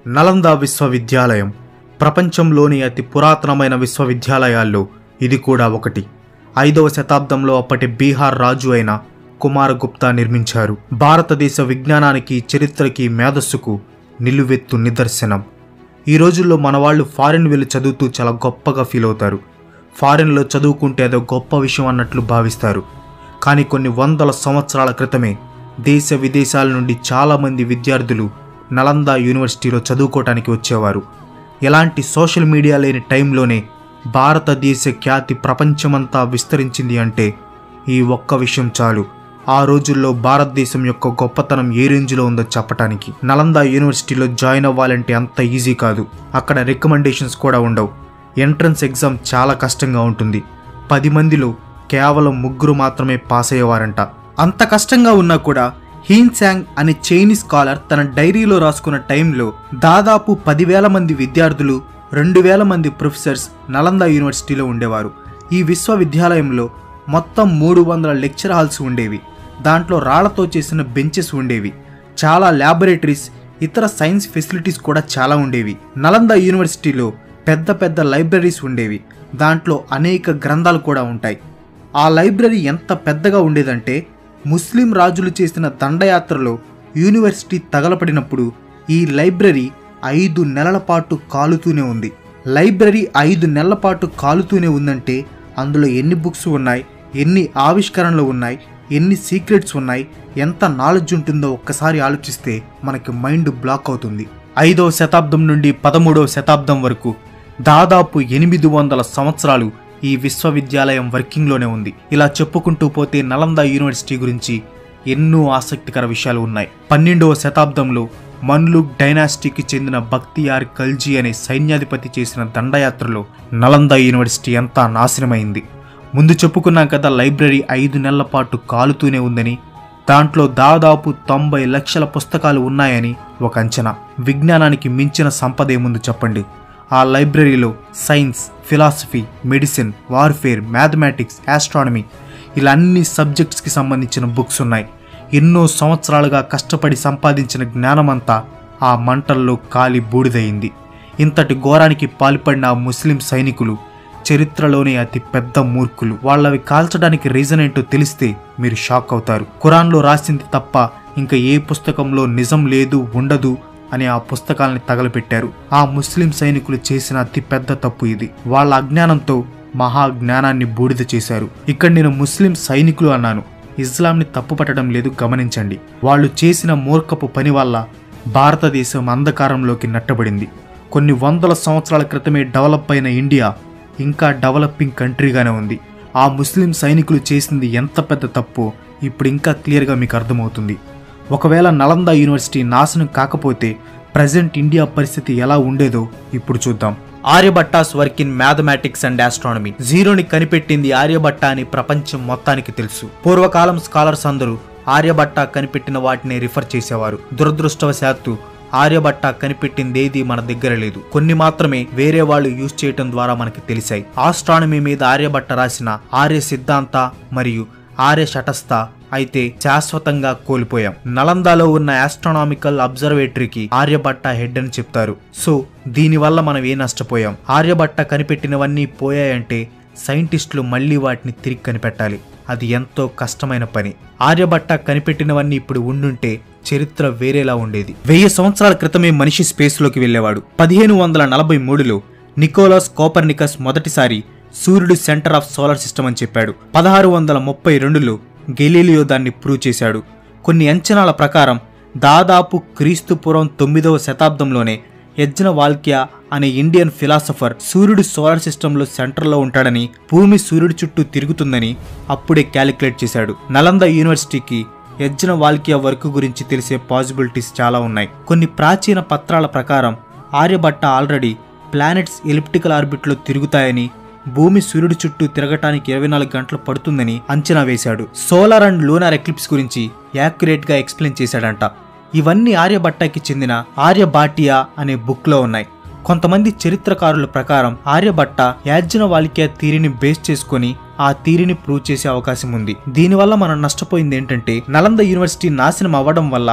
నలంద విశ్వవిద్యాలయం ప్రపంచంలోని అతి పురాతనమైన విశ్వవిద్యాలయాల్లో ఇది కూడా ఒకటి ఐదవ శతాబ్దంలో అప్పటి బీహార్ రాజు అయిన కుమారగుప్తా నిర్మించారు భారతదేశ విజ్ఞానానికి చరిత్రకి మేధస్సుకు నిలువెత్తు నిదర్శనం ఈ రోజుల్లో మన వాళ్ళు ఫారిన్ వెళ్ళి చదువుతూ చాలా గొప్పగా ఫీల్ అవుతారు ఫారిన్లో చదువుకుంటే అదో గొప్ప విషయం అన్నట్లు భావిస్తారు కానీ కొన్ని వందల సంవత్సరాల క్రితమే దేశ విదేశాల నుండి చాలామంది విద్యార్థులు నలంద యూనివర్సిటీలో చదువుకోవటానికి వచ్చేవారు ఎలాంటి సోషల్ మీడియా లేని టైంలోనే భారతదేశ ఖ్యాతి ప్రపంచమంతా విస్తరించింది అంటే ఈ ఒక్క విషయం చాలు ఆ రోజుల్లో భారతదేశం యొక్క గొప్పతనం ఏ రేంజ్లో ఉందో చెప్పటానికి నలంద యూనివర్సిటీలో జాయిన్ అవ్వాలంటే అంత ఈజీ కాదు అక్కడ రికమెండేషన్స్ కూడా ఉండవు ఎంట్రన్స్ ఎగ్జామ్ చాలా కష్టంగా ఉంటుంది పది మందిలో కేవలం ముగ్గురు మాత్రమే పాస్ అయ్యేవారంట అంత కష్టంగా ఉన్నా కూడా హీన్ శాంగ్ అనే చైనీస్ స్కాలర్ తన డైరీలో రాసుకున్న టైంలో దాదాపు పదివేల మంది విద్యార్థులు రెండు వేల మంది ప్రొఫెసర్స్ నలంద యూనివర్సిటీలో ఉండేవారు ఈ విశ్వవిద్యాలయంలో మొత్తం మూడు వందల లెక్చర్ హాల్స్ ఉండేవి దాంట్లో రాళ్లతో చేసిన బెంచెస్ ఉండేవి చాలా ల్యాబొరేటరీస్ ఇతర సైన్స్ ఫెసిలిటీస్ కూడా చాలా ఉండేవి నలంద యూనివర్సిటీలో పెద్ద పెద్ద లైబ్రరీస్ ఉండేవి దాంట్లో అనేక గ్రంథాలు కూడా ఉంటాయి ఆ లైబ్రరీ ఎంత పెద్దగా ఉండేదంటే ముస్లిం రాజులు చేసిన దండయాత్రలో యూనివర్సిటీ తగలపడినప్పుడు ఈ లైబ్రరీ ఐదు నెలల పాటు కాలుతూనే ఉంది లైబ్రరీ ఐదు నెలల పాటు కాలుతూనే ఉందంటే అందులో ఎన్ని బుక్స్ ఉన్నాయి ఎన్ని ఆవిష్కరణలు ఉన్నాయి ఎన్ని సీక్రెట్స్ ఉన్నాయి ఎంత నాలెడ్జ్ ఉంటుందో ఒక్కసారి ఆలోచిస్తే మనకి మైండ్ బ్లాక్ అవుతుంది ఐదవ శతాబ్దం నుండి పదమూడవ శతాబ్దం వరకు దాదాపు ఎనిమిది వందల సంవత్సరాలు ఈ విశ్వవిద్యాలయం వర్కింగ్లోనే ఉంది ఇలా చెప్పుకుంటూ పోతే నలంద యూనివర్సిటీ గురించి ఎన్నో ఆసక్తికర విషయాలు ఉన్నాయి పన్నెండవ శతాబ్దంలో మన్లుక్ డైనాసిటీకి చెందిన బక్తియార్ ఖల్జీ అనే సైన్యాధిపతి చేసిన దండయాత్రలో నలంద యూనివర్సిటీ అంతా నాశనమైంది ముందు చెప్పుకున్నాం కదా లైబ్రరీ ఐదు నెలల పాటు కాలుతూనే ఉందని దాంట్లో దాదాపు తొంభై లక్షల పుస్తకాలు ఉన్నాయని ఒక అంచనా విజ్ఞానానికి మించిన సంపద ఏముంది చెప్పండి ఆ లైబ్రరీలో science philosophy medicine warfare mathematics astronomy ఇలా అన్ని సబ్జెక్ట్స్కి సంబంధించిన బుక్స్ ఉన్నాయి ఎన్నో సంవత్సరాలుగా కష్టపడి సంపాదించిన జ్ఞానమంతా ఆ మంటల్లో కాలి బూడిదయింది ఇంతటి ఘోరానికి పాల్పడిన ఆ ముస్లిం సైనికులు చరిత్రలోనే అతి పెద్ద మూర్ఖులు వాళ్ళవి కాల్చడానికి రీజన్ ఏంటో తెలిస్తే మీరు షాక్ అవుతారు ఖురాన్లో రాసింది తప్ప ఇంకా ఏ పుస్తకంలో నిజం లేదు ఉండదు అని ఆ పుస్తకాలని తగలపెట్టారు ఆ ముస్లిం సైనికులు చేసిన అతి పెద్ద తప్పు ఇది వాళ్ళ అజ్ఞానంతో మహా జ్ఞానాన్ని బూడిద చేశారు ఇక్కడ నేను ముస్లిం సైనికులు అన్నాను ఇస్లాంని తప్పుపట్టడం లేదు గమనించండి వాళ్ళు చేసిన మూర్ఖపు పని వల్ల భారతదేశం అంధకారంలోకి నెట్టబడింది కొన్ని వందల సంవత్సరాల క్రితమే డెవలప్ అయిన ఇండియా ఇంకా డెవలపింగ్ కంట్రీగానే ఉంది ఆ ముస్లిం సైనికులు చేసింది ఎంత పెద్ద తప్పో ఇప్పుడు ఇంకా క్లియర్గా మీకు అర్థమవుతుంది ఒకవేళ నలంద యూనివర్సిటీ నాశనం కాకపోతే ప్రజెంట్ ఇండియా పరిస్థితి ఎలా ఉండేదో ఇప్పుడు చూద్దాం Aryabhata's work in mathematics and astronomy జీరోని కనిపెట్టింది ఆర్యభట్ట అని ప్రపంచం మొత్తానికి తెలుసు పూర్వకాలం స్కాలర్స్ అందరూ ఆర్యభట్ట కనిపెట్టిన వాటిని రిఫర్ చేసేవారు దురదృష్టవశాత్తు ఆర్యభట్ట కనిపెట్టిందేది మన దగ్గర లేదు కొన్ని మాత్రమే వేరే వాళ్ళు యూజ్ చేయటం ద్వారా మనకి తెలిసాయి ఆస్ట్రానమీ మీద ఆర్యభట్ట రాసిన ఆర్య సిద్ధాంత మరియు ఆర్య శటస్థ అయితే శాశ్వతంగా కోల్పోయాం నలందాలో ఉన్న ఆస్ట్రానామికల్ అబ్జర్వేటరీకి ఆర్యభట్ట హెడ్ అని చెప్తారు సో దీనివల్ల మనం ఏ నష్టపోయాం ఆర్యభట్ట కనిపెట్టినవన్నీ పోయాయంటే సైంటిస్టులు మళ్ళీ వాటిని తిరిగి కనిపెట్టాలి అది ఎంతో కష్టమైన పని ఆర్యభట్ట కనిపెట్టినవన్నీ ఇప్పుడు ఉండుంటే చరిత్ర వేరేలా ఉండేది వెయ్యి సంవత్సరాల క్రితమే మనిషి స్పేస్లోకి వెళ్ళేవాడు పదిహేను వందల నలభై మూడులో నికోలస్ కోపర్నికస్ మొదటిసారి సూర్యుడు సెంటర్ ఆఫ్ సోలార్ సిస్టమ్ అని చెప్పాడు పదహారు వందల ముప్పై రెండులో గెలీలియో దాన్ని ప్రూవ్ చేశాడు కొన్ని అంచనాల ప్రకారం దాదాపు క్రీస్తు పూర్వం తొమ్మిదవ శతాబ్దంలోనే యజ్ఞ వాల్క్య అనే ఇండియన్ ఫిలాసఫర్ సూర్యుడు సోలార్ సిస్టంలో సెంటర్లో ఉంటాడని భూమి సూర్యుడి చుట్టూ తిరుగుతుందని అప్పుడే క్యాలిక్యులేట్ చేశాడు నలంద యూనివర్సిటీకి యజ్ఞ వాల్క్య వర్క్ గురించి తెలిసే పాసిబిలిటీస్ చాలా ఉన్నాయి కొన్ని ప్రాచీన పత్రాల ప్రకారం ఆర్యభట్ట ఆల్రెడీ ప్లానెట్స్ ఎలిప్టికల్ ఆర్బిట్లో తిరుగుతాయని భూమి సూర్యుడి చుట్టూ తిరగటానికి ఇరవై నాలుగు గంటలు పడుతుందని అంచనా వేశాడు సోలార్ అండ్ లూనార్ ఎక్లిప్స్ గురించి యాక్యురేట్ గా ఎక్స్ప్లెయిన్ చేశాడంట ఇవన్నీ ఆర్యభట్టకి చెందిన ఆర్యభాటియా అనే బుక్ లో ఉన్నాయి కొంతమంది చరిత్రకారుల ప్రకారం ఆర్యభట్ట యాజ్ఞవాలిక్య థీరీని బేస్ చేసుకొని ఆ థీరీని ప్రూవ్ చేసే అవకాశం ఉంది దీనివల్ల మనం నష్టపోయింది ఏంటంటే నలంద యూనివర్సిటీ నాశనం అవ్వడం వల్ల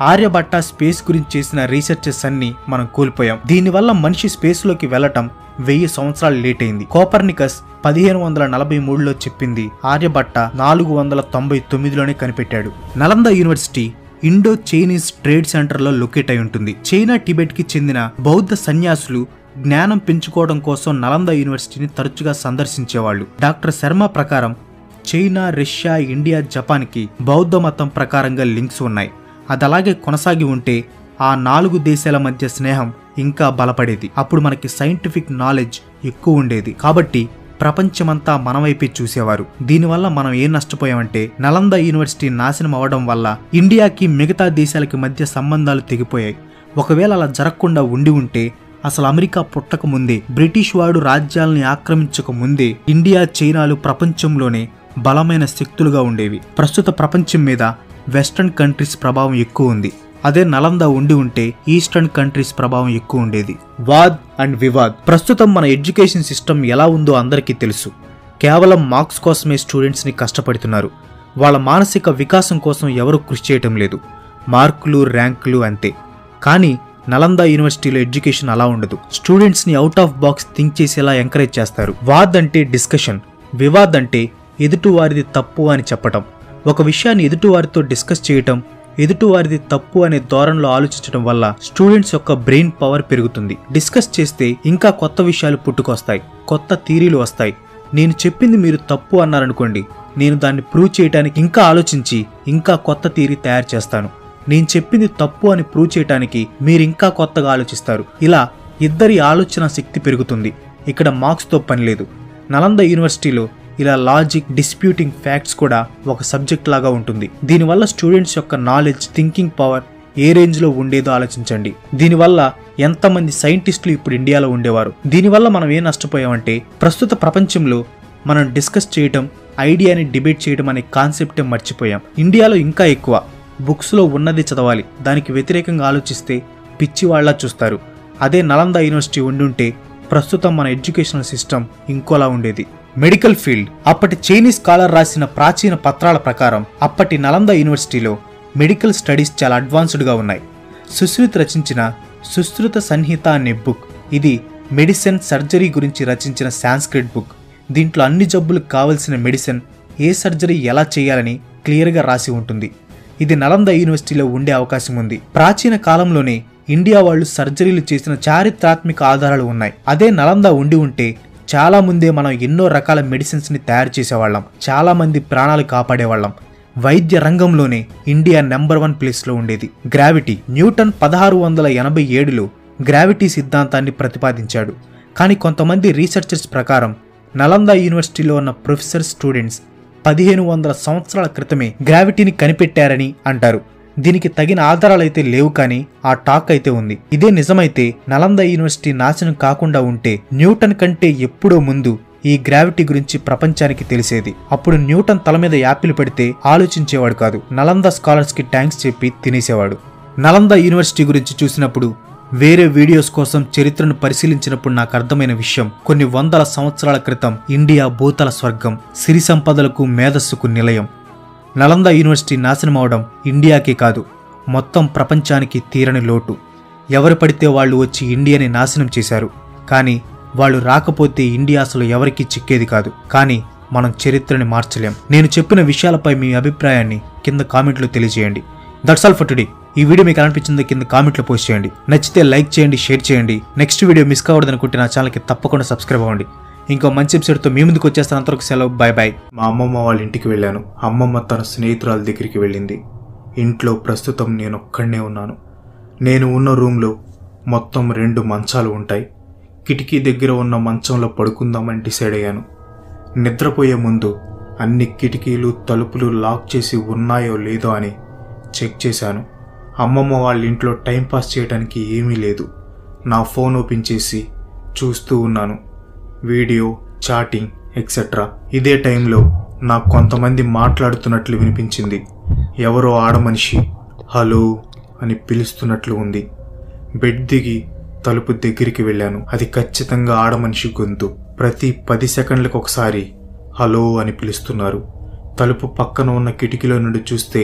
ఆర్యభట్ట స్పేస్ గురించి చేసిన రీసెర్చెస్ అన్ని మనం కోల్పోయాం దీనివల్ల మనిషి స్పేస్ లోకి వెళ్లటం వెయ్యి సంవత్సరాలు లేట్ అయింది కోపర్నికస్ పదిహేను వందల నలభై మూడులో చెప్పింది ఆర్యభట్ట నాలుగు వందల తొంభై తొమ్మిదిలోనే కనిపెట్టాడు Nalanda university Indo Chinese trade సెంటర్లో లొకేట్ అయి ఉంటుంది చైనా టిబెట్ కి చెందిన బౌద్ధ సన్యాసులు జ్ఞానం పెంచుకోవడం కోసం నలంద యూనివర్సిటీని తరచుగా సందర్శించేవాళ్ళు డాక్టర్ శర్మ ప్రకారం చైనా రష్యా ఇండియా జపాన్కి బౌద్ధ మతం ప్రకారంగా లింక్స్ ఉన్నాయి అది అలాగే కొనసాగి ఉంటే ఆ నాలుగు దేశాల మధ్య స్నేహం ఇంకా బలపడేది అప్పుడు మనకి సైంటిఫిక్ నాలెడ్జ్ ఎక్కువ ఉండేది కాబట్టి ప్రపంచమంతా మన వైపే చూసేవారు దీనివల్ల మనం ఏం నష్టపోయామంటే నలంద యూనివర్సిటీ నాశనం అవడం వల్ల ఇండియాకి మిగతా దేశాలకి మధ్య సంబంధాలు తెగిపోయాయి ఒకవేళ అలా జరగకుండా ఉండి ఉంటే అసలు అమెరికా పుట్టక ముందే బ్రిటిష్ వాడు రాజ్యాల్ని ఆక్రమించక ముందే ఇండియా చైనాలు ప్రపంచంలోనే బలమైన శక్తులుగా ఉండేవి ప్రస్తుత ప్రపంచం మీద వెస్ట్రన్ కంట్రీస్ ప్రభావం ఎక్కువ ఉంది అదే నలంద ఉండి ఉంటే ఈస్టర్న్ కంట్రీస్ ప్రభావం ఎక్కువ ఉండేది వాద్ అండ్ వివాద్ ప్రస్తుతం మన ఎడ్యుకేషన్ సిస్టమ్ ఎలా ఉందో అందరికీ తెలుసు కేవలం మార్క్స్ కోసమే స్టూడెంట్స్ని కష్టపడుతున్నారు వాళ్ళ మానసిక వికాసం కోసం ఎవరూ కృషి చేయటం లేదు మార్కులు ర్యాంకులు అంతే కానీ నలంద యూనివర్సిటీలో ఎడ్యుకేషన్ అలా ఉండదు స్టూడెంట్స్ని అవుట్ ఆఫ్ బాక్స్ థింక్ చేసేలా ఎంకరేజ్ చేస్తారు వాద్ అంటే డిస్కషన్ వివాద్ అంటే ఎదుటివారిది తప్పు అని చెప్పటం ఒక విషయాన్ని ఎదుటివారితో డిస్కస్ చేయటం ఎదుటివారిది తప్పు అనే ధోరణిలో ఆలోచించడం వల్ల స్టూడెంట్స్ యొక్క బ్రెయిన్ పవర్ పెరుగుతుంది డిస్కస్ చేస్తే ఇంకా కొత్త విషయాలు పుట్టుకొస్తాయి కొత్త థీరీలు వస్తాయి నేను చెప్పింది మీరు తప్పు అన్నారనుకోండి నేను దాన్ని ప్రూవ్ చేయడానికి ఇంకా ఆలోచించి ఇంకా కొత్త థీరీ తయారు చేస్తాను నేను చెప్పింది తప్పు అని ప్రూవ్ చేయడానికి మీరు ఇంకా కొత్తగా ఆలోచిస్తారు ఇలా ఇద్దరి ఆలోచన శక్తి పెరుగుతుంది ఇక్కడ మార్క్స్తో పని లేదు నలంద యూనివర్సిటీలో ఇలా లాజిక్ డిస్ప్యూటింగ్ ఫ్యాక్ట్స్ కూడా ఒక సబ్జెక్ట్ లాగా ఉంటుంది దీనివల్ల స్టూడెంట్స్ యొక్క నాలెడ్జ్ థింకింగ్ పవర్ ఏ రేంజ్లో ఉండేదో ఆలోచించండి దీనివల్ల ఎంతమంది సైంటిస్టులు ఇప్పుడు ఇండియాలో ఉండేవారు దీనివల్ల మనం ఏం నష్టపోయామంటే ప్రస్తుత ప్రపంచంలో మనం డిస్కస్ చేయటం ఐడియాని డిబేట్ చేయడం అనే కాన్సెప్టే మర్చిపోయాం ఇండియాలో ఇంకా ఎక్కువ బుక్స్లో ఉన్నది చదవాలి దానికి వ్యతిరేకంగా ఆలోచిస్తే పిచ్చి వాళ్ళ చూస్తారు అదే నలంద యూనివర్సిటీ ఉండుంటే ప్రస్తుతం మన ఎడ్యుకేషనల్ సిస్టమ్ ఇంకోలా ఉండేది మెడికల్ ఫీల్డ్ అప్పటి చైనీస్ స్కాలర్ రాసిన ప్రాచీన పత్రాల ప్రకారం అప్పటి నలంద యూనివర్సిటీలో మెడికల్ స్టడీస్ చాలా అడ్వాన్స్డ్గా ఉన్నాయి సుశ్రుత్ రచించిన సుశ్రుత సంహిత అనే బుక్ ఇది మెడిసిన్ సర్జరీ గురించి రచించిన సాంస్క్రిట్ బుక్ దీంట్లో అన్ని జబ్బులకు కావలసిన మెడిసిన్ ఏ సర్జరీ ఎలా చేయాలని క్లియర్గా రాసి ఉంటుంది ఇది నలంద యూనివర్సిటీలో ఉండే అవకాశం ఉంది ప్రాచీన కాలంలోనే ఇండియా వాళ్ళు సర్జరీలు చేసిన చారిత్రాత్మక ఆధారాలు ఉన్నాయి అదే నలంద ఉండి ఉంటే చాలా ముందే మనం ఎన్నో రకాల మెడిసిన్స్ ని తయారు చేసేవాళ్ళం చాలా మంది ప్రాణాలు కాపాడేవాళ్ళం వైద్య రంగంలోనే ఇండియా నెంబర్ వన్ ప్లేస్లో ఉండేది గ్రావిటీ న్యూటన్ పదహారు వందల ఎనభై ఏడులో గ్రావిటీ సిద్ధాంతాన్ని ప్రతిపాదించాడు కానీ కొంతమంది రీసెర్చర్స్ ప్రకారం నలంద యూనివర్సిటీలో ఉన్న ప్రొఫెసర్ స్టూడెంట్స్ పదిహేను వందల సంవత్సరాల క్రితమే గ్రావిటీని కనిపెట్టారని అంటారు దీనికి తగిన ఆధారాలైతే లేవు కానీ ఆ టాక్ అయితే ఉంది ఇదే నిజమైతే నలంద యూనివర్సిటీ నాశనం కాకుండా ఉంటే న్యూటన్ కంటే ఎప్పుడో ముందు ఈ గ్రావిటీ గురించి ప్రపంచానికి తెలిసేది అప్పుడు న్యూటన్ తల మీద యాపిల్ పెడితే ఆలోచించేవాడు కాదు నలంద స్కాలర్స్ కి థ్యాంక్స్ చెప్పి తినేసేవాడు నలంద యూనివర్సిటీ గురించి చూసినప్పుడు వేరే వీడియోస్ కోసం చరిత్రను పరిశీలించినప్పుడు నాకు అర్థమైన విషయం కొన్ని వందల సంవత్సరాల క్రితం ఇండియా భూతల స్వర్గం సిరి సంపదలకు మేధస్సుకు నిలయం నలంద యూనివర్సిటీ నాశనం అవడం ఇండియాకే కాదు మొత్తం ప్రపంచానికి తీరని లోటు ఎవరు పడితే వాళ్ళు వచ్చి ఇండియాని నాశనం చేశారు కానీ వాళ్ళు రాకపోతే ఇండియా అసలు ఎవరికీ చిక్కేది కాదు కానీ మనం చరిత్రని మార్చలేం నేను చెప్పిన విషయాలపై మీ అభిప్రాయాన్ని కింద కామెంట్లో తెలియజేయండి దట్స్ ఆల్ ఫర్ టుడే ఈ వీడియో మీకు అనిపించిందో కింద కామెంట్లో పోస్ట్ చేయండి నచ్చితే లైక్ చేయండి షేర్ చేయండి నెక్స్ట్ వీడియో మిస్ కావద్దు అనుకుంటే నా ఛానల్కి తప్పకుండా సబ్స్క్రైబ్ అవ్వండి ఇంకో మంచి ఎపిసోడ్తో మీ ముందుకు వచ్చేస్తాను అంతవరకు సెలవు బాయ్ బాయ్ మా అమ్మమ్మ వాళ్ళ ఇంటికి వెళ్ళాను అమ్మమ్మ తన స్నేహితురాల దగ్గరికి వెళ్ళింది ఇంట్లో ప్రస్తుతం నేను ఒక్కడనే ఉన్నాను నేను ఉన్న రూమ్లో మొత్తం రెండు మంచాలు ఉంటాయి కిటికీ దగ్గర ఉన్న మంచంలో పడుకుందామని డిసైడ్ అయ్యాను నిద్రపోయే ముందు అన్ని కిటికీలు తలుపులు లాక్ చేసి ఉన్నాయో లేదో అని చెక్ చేశాను అమ్మమ్మ వాళ్ళ ఇంట్లో టైంపాస్ చేయడానికి ఏమీ లేదు నా ఫోన్ ఓపెన్ చేసి చూస్తూ ఉన్నాను వీడియో చాటింగ్ ఎక్సెట్రా ఇదే టైంలో నాకు కొంతమంది మాట్లాడుతున్నట్లు వినిపించింది ఎవరో ఆడమనిషి హలో అని పిలుస్తున్నట్లు ఉంది బెడ్ దిగి తలుపు దగ్గరికి వెళ్ళాను అది ఖచ్చితంగా ఆడమనిషి గొంతు ప్రతి పది సెకండ్లకు ఒకసారి హలో అని పిలుస్తున్నారు తలుపు పక్కన ఉన్న కిటికీలో నుండి చూస్తే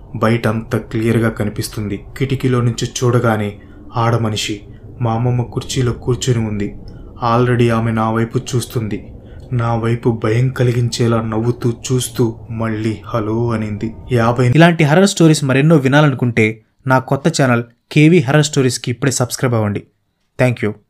బయట అంతా క్లియర్గా కనిపిస్తుంది కిటికీలో నుంచి చూడగానే ఆడమనిషి మా అమ్మమ్మ కుర్చీలో కూర్చుని ఉంది ఆల్రెడీ ఆమె నా వైపు చూస్తుంది నా వైపు భయం కలిగించేలా నవ్వుతూ చూస్తూ మళ్ళీ హలో అనింది యాభై ఇలాంటి హర్రర్ స్టోరీస్ మరెన్నో వినాలనుకుంటే నా కొత్త ఛానల్ కేవీ హర్రర్ స్టోరీస్కి ఇప్పుడే సబ్స్క్రైబ్ అవ్వండి థ్యాంక్ యూ